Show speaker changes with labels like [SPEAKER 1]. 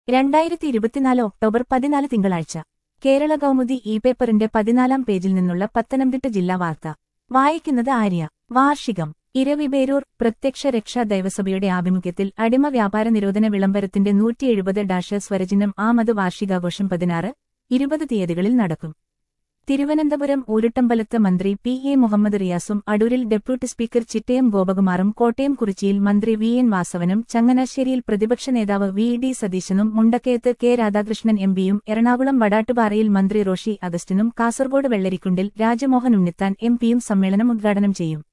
[SPEAKER 1] രണ്ടായിരത്തി ഇരുപത്തിനാല് ഒക്ടോബർ പതിനാല് തിങ്കളാഴ്ച കേരള കൗമുദി ഇ പേപ്പറിന്റെ പതിനാലാം പേജിൽ നിന്നുള്ള പത്തനംതിട്ട ജില്ലാ വാർത്ത വായിക്കുന്നത് ആര്യ വാർഷികം ഇരവിബേരൂർ പ്രത്യക്ഷ രക്ഷാ ദൈവസഭയുടെ ആഭിമുഖ്യത്തിൽ അടിമ വ്യാപാര നിരോധന വിളംബരത്തിന്റെ നൂറ്റി എഴുപത് ഡാഷ് സ്വരചിഹ്നം ആമത് വാർഷികാഘോഷം പതിനാറ് ഇരുപത് തീയതികളിൽ നടക്കും തിരുവനന്തപുരം ഊരുട്ടമ്പലത്ത് മന്ത്രി പി എ മുഹമ്മദ് റിയാസും അടൂരിൽ ഡെപ്യൂട്ടി സ്പീക്കർ ചിറ്റയം ഗോപകുമാറും കോട്ടയം കുറിച്ചിയിൽ മന്ത്രി വി എൻ വാസവനും ചങ്ങനാശ്ശേരിയിൽ പ്രതിപക്ഷ നേതാവ് വി ഡി സതീശനും മുണ്ടക്കയത്ത് കെ രാധാകൃഷ്ണൻ എംപിയും എറണാകുളം വടാട്ടുപാറയിൽ മന്ത്രി റോഷി അഗസ്റ്റിനും കാസർഗോഡ് വെള്ളരിക്കുണ്ടിൽ രാജമോഹൻ ഉണ്ണിത്താൻ എംപിയും സമ്മേളനം ഉദ്ഘാടനം ചെയ്യും